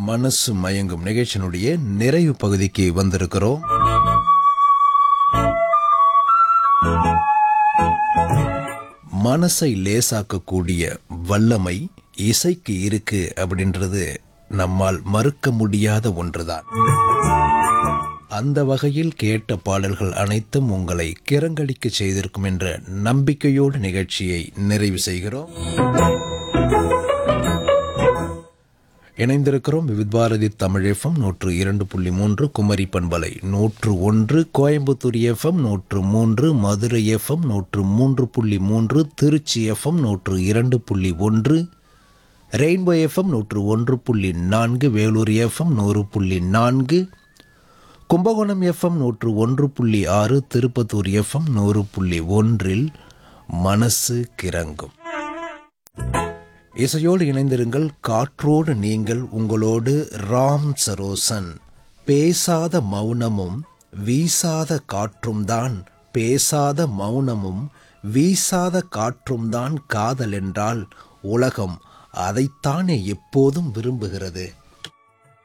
மனசு மயங்கும் நிகழ்ச்சியினுடைய நிறைவு பகுதிக்கு வந்திருக்கிறோம் மனசை லேசாக்கக்கூடிய வல்லமை இசைக்கு இருக்கு அப்படின்றது நம்மால் மறுக்க முடியாத ஒன்றுதான் அந்த வகையில் கேட்ட பாடல்கள் அனைத்தும் உங்களை கிறங்கடிக்க செய்திருக்கும் என்ற நம்பிக்கையோடு நிகழ்ச்சியை நிறைவு செய்கிறோம் இணைந்திருக்கிறோம் விவித் பாரதி தமிழ் எஃப்எம் நூற்று இரண்டு புள்ளி மூன்று குமரி பண்பலை நூற்று ஒன்று கோயம்புத்தூர் எஃப்எம் நூற்று மூன்று மதுரை எஃப்எம் நூற்று மூன்று புள்ளி மூன்று திருச்சி எஃப்எம் நூற்று இரண்டு புள்ளி ஒன்று ரெயின்போ எஃப்எம் நூற்று ஒன்று புள்ளி நான்கு வேலூர் எஃப்எம் நூறு புள்ளி நான்கு கும்பகோணம் எஃப்எம் நூற்று ஒன்று புள்ளி ஆறு திருப்பத்தூர் எஃப்எம் நூறு புள்ளி ஒன்றில் மனசு கிறங்கும் இசையோடு இணைந்திருங்கள் காற்றோடு நீங்கள் உங்களோடு ராம் சரோசன் பேசாத மௌனமும் வீசாத காற்றும் தான் பேசாத மௌனமும் வீசாத காற்றும் தான் காதல் என்றால் உலகம் அதைத்தானே எப்போதும் விரும்புகிறது